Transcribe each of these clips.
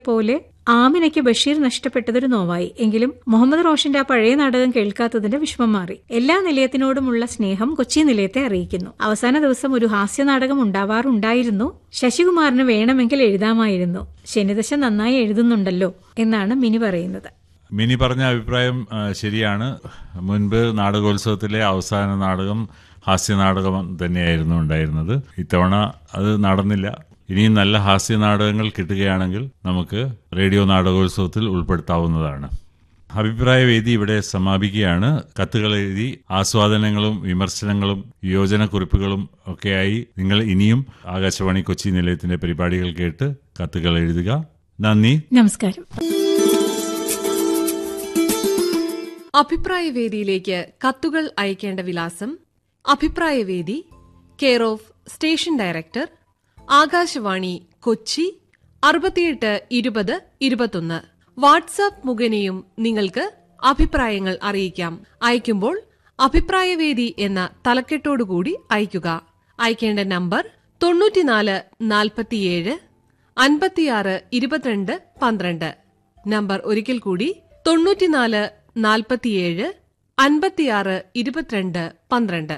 പോലെ ആമിനയ്ക്ക് ബഷീർ നഷ്ടപ്പെട്ടതൊരു നോവായി എങ്കിലും മുഹമ്മദ് റോഷന്റെ ആ പഴയ നാടകം കേൾക്കാത്തതിന്റെ വിഷമം മാറി എല്ലാ നിലയത്തിനോടുമുള്ള സ്നേഹം കൊച്ചി നിലയത്തെ അറിയിക്കുന്നു അവസാന ദിവസം ഒരു ഹാസ്യ നാടകം ഉണ്ടാവാറുണ്ടായിരുന്നു ശശികുമാറിന് വേണമെങ്കിൽ എഴുതാമായിരുന്നു ശനിദശ നന്നായി എഴുതുന്നുണ്ടല്ലോ എന്നാണ് മിനി പറയുന്നത് മിനി പറഞ്ഞ അഭിപ്രായം ആ, ശരിയാണ് മുൻപ് നാടകോത്സവത്തിലെ അവസാന നാടകം ഹാസ്യ നാടകം തന്നെയായിരുന്നു ഉണ്ടായിരുന്നത് ഇത്തവണ അത് നടന്നില്ല ഇനിയും നല്ല ഹാസ്യ നാടകങ്ങൾ കിട്ടുകയാണെങ്കിൽ നമുക്ക് റേഡിയോ നാടകോത്സവത്തിൽ ഉൾപ്പെടുത്താവുന്നതാണ് അഭിപ്രായ വേദി ഇവിടെ സമാപിക്കുകയാണ് കത്തുകൾ എഴുതി ആസ്വാദനങ്ങളും വിമർശനങ്ങളും യോജനക്കുറിപ്പുകളും ഒക്കെയായി നിങ്ങൾ ഇനിയും ആകാശവാണി കൊച്ചി നിലയത്തിന്റെ പരിപാടികൾ കേട്ട് കത്തുകൾ എഴുതുക നന്ദി നമസ്കാരം അഭിപ്രായ വേദിയിലേക്ക് കത്തുകൾ അയക്കേണ്ട വിലാസം അഭിപ്രായ വേദി care of station director Akashvani Kochi അറുപത്തിയെട്ട് ഇരുപത് ഇരുപത്തൊന്ന് വാട്സാപ്പ് മുഖേനയും നിങ്ങൾക്ക് അഭിപ്രായങ്ങൾ അറിയിക്കാം അയക്കുമ്പോൾ അഭിപ്രായവേദി എന്ന തലക്കെട്ടോടുകൂടി അയയ്ക്കുക അയക്കേണ്ട നമ്പർ തൊണ്ണൂറ്റിനാല് നാൽപ്പത്തിയേഴ് അൻപത്തിയാറ് ഇരുപത്തിരണ്ട് പന്ത്രണ്ട് നമ്പർ ഒരിക്കൽ കൂടി തൊണ്ണൂറ്റിനാല് നാൽപ്പത്തിയേഴ് അൻപത്തിയാറ് ഇരുപത്തിരണ്ട് പന്ത്രണ്ട്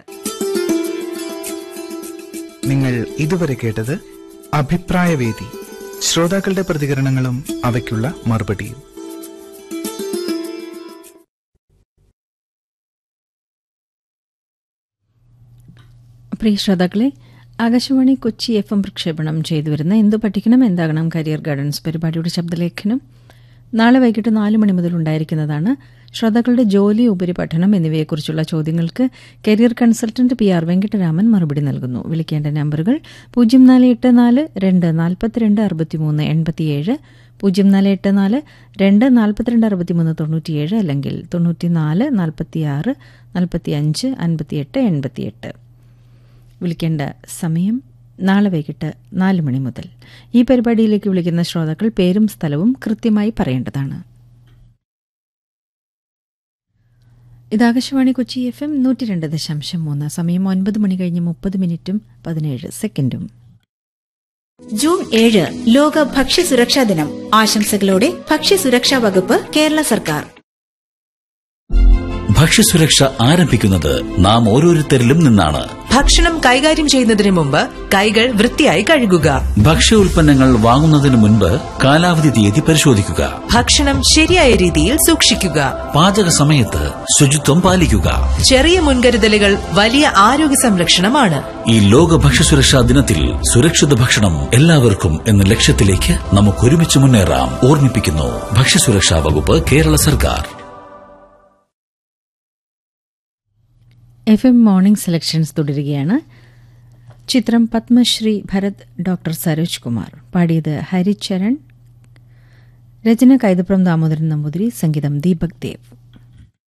നിങ്ങൾ ഇതുവരെ കേട്ടത് അഭിപ്രായവേദി ശ്രോതാക്കളുടെ പ്രതികരണങ്ങളും അവയ്ക്കുള്ള മറുപടിയും പ്രിയ ശ്രോതാക്കളെ ആകാശവാണി കൊച്ചി എഫ് എം പ്രക്ഷേപണം ചെയ്തു വരുന്ന എന്തു പഠിക്കണം എന്താകണം കരിയർ ഗൈഡൻസ് പരിപാടിയുടെ ശബ്ദലേഖനം നാളെ വൈകിട്ട് നാല് മണി മുതൽ ഉണ്ടായിരിക്കുന്നതാണ് ശ്രോതാക്കളുടെ ജോലി ഉപരിപഠനം എന്നിവയെക്കുറിച്ചുള്ള ചോദ്യങ്ങൾക്ക് career consultant P R Venkataraman മറുപടി നൽകുന്നു വിളിക്കേണ്ട നമ്പറുകൾ പൂജ്യം നാല് എട്ട് നാല് രണ്ട് നാൽപ്പത്തിരണ്ട് അറുപത്തിമൂന്ന് എൺപത്തിയേഴ് പൂജ്യം നാല് എട്ട് നാല് രണ്ട് നാൽപ്പത്തിരണ്ട് അറുപത്തിമൂന്ന് തൊണ്ണൂറ്റിയേഴ് അല്ലെങ്കിൽ തൊണ്ണൂറ്റിനാല് നാൽപ്പത്തിയാറ് നാൽപ്പത്തിയഞ്ച് അൻപത്തിയെട്ട് എൺപത്തിയെട്ട് വിളിക്കേണ്ട സമയം നാളെ വൈകിട്ട് നാല് മണി മുതൽ ഈ പരിപാടിയിലേക്ക് വിളിക്കുന്ന ശ്രോതാക്കൾ പേരും സ്ഥലവും കൃത്യമായി പറയേണ്ടതാണ് ഇത് ആകാശവാണി കൊച്ചി എഫ് എം നൂറ്റി രണ്ട് ദശാംശം മൂന്ന് സമയം ഒൻപത് മണി കഴിഞ്ഞ് മുപ്പത് മിനിറ്റും പതിനേഴ് സെക്കൻഡും ജൂൺ ഏഴ് ലോക ഭക്ഷ്യസുരക്ഷാ ദിനം ആശംസകളോടെ ഭക്ഷ്യസുരക്ഷാ വകുപ്പ് കേരള സർക്കാർ ഭക്ഷ്യസുരക്ഷ ആരംഭിക്കുന്നത് നാം ഓരോരുത്തരിലും നിന്നാണ് ഭക്ഷണം കൈകാര്യം ചെയ്യുന്നതിന് മുമ്പ് കൈകൾ വൃത്തിയായി കഴുകുക ഭക്ഷ്യ ഉൽപ്പന്നങ്ങൾ വാങ്ങുന്നതിന് മുൻപ് കാലാവധി തീയതി പരിശോധിക്കുക ഭക്ഷണം ശരിയായ രീതിയിൽ സൂക്ഷിക്കുക പാചക സമയത്ത് ശുചിത്വം പാലിക്കുക ചെറിയ മുൻകരുതലുകൾ വലിയ ആരോഗ്യ സംരക്ഷണമാണ് ഈ ലോക ഭക്ഷ്യസുരക്ഷാ ദിനത്തിൽ സുരക്ഷിത ഭക്ഷണം എല്ലാവർക്കും എന്ന ലക്ഷ്യത്തിലേക്ക് നമുക്ക് ഒരുമിച്ച് മുന്നേറാം ഓർമ്മിപ്പിക്കുന്നു ഭക്ഷ്യസുരക്ഷാ വകുപ്പ് കേരള സർക്കാർ എഫ് എം മോർണിംഗ് സെലക്ഷൻസ് തുടരുകയാണ് ചിത്രം പത്മശ്രീ ഭരത് ഡോക്ടർ സരോജ് കുമാർ പാടിയത് ഹരിചരൺ രചന കൈതപ്രം ദാമോദരൻ നമ്പൂതിരി സംഗീതം ദീപക് ദേവ്